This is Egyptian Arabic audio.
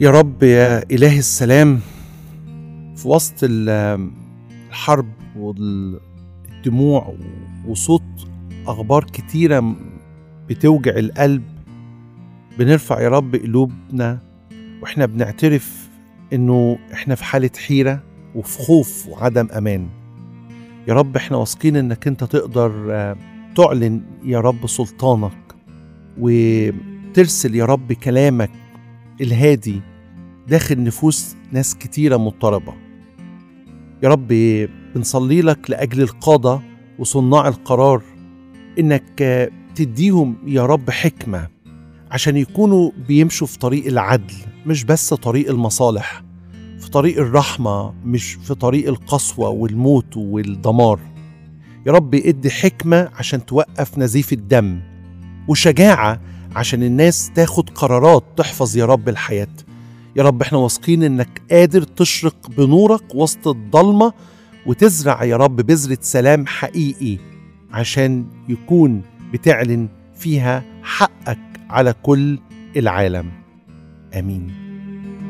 يا رب يا إله السلام في وسط ال- الحرب والدموع وصوت أخبار كتيرة بتوجع القلب بنرفع يا رب قلوبنا وإحنا بنعترف إنه إحنا في حالة حيرة وفي خوف وعدم أمان يا رب إحنا واثقين إنك أنت تقدر آه، تعلن يا رب سلطانك وترسل يا رب كلامك الهادي داخل نفوس ناس كتيرة مضطربة يا رب بنصلي لك لأجل القادة وصناع القرار إنك آه، تديهم يا رب حكمة عشان يكونوا بيمشوا في طريق العدل مش بس طريق المصالح في طريق الرحمة مش في طريق القسوة والموت والدمار يا رب ادي حكمة عشان توقف نزيف الدم وشجاعة عشان الناس تاخد قرارات تحفظ يا رب الحياة يا رب احنا واثقين انك قادر تشرق بنورك وسط الضلمة وتزرع يا رب بذرة سلام حقيقي عشان يكون بتعلن فيها حقك على كل العالم امين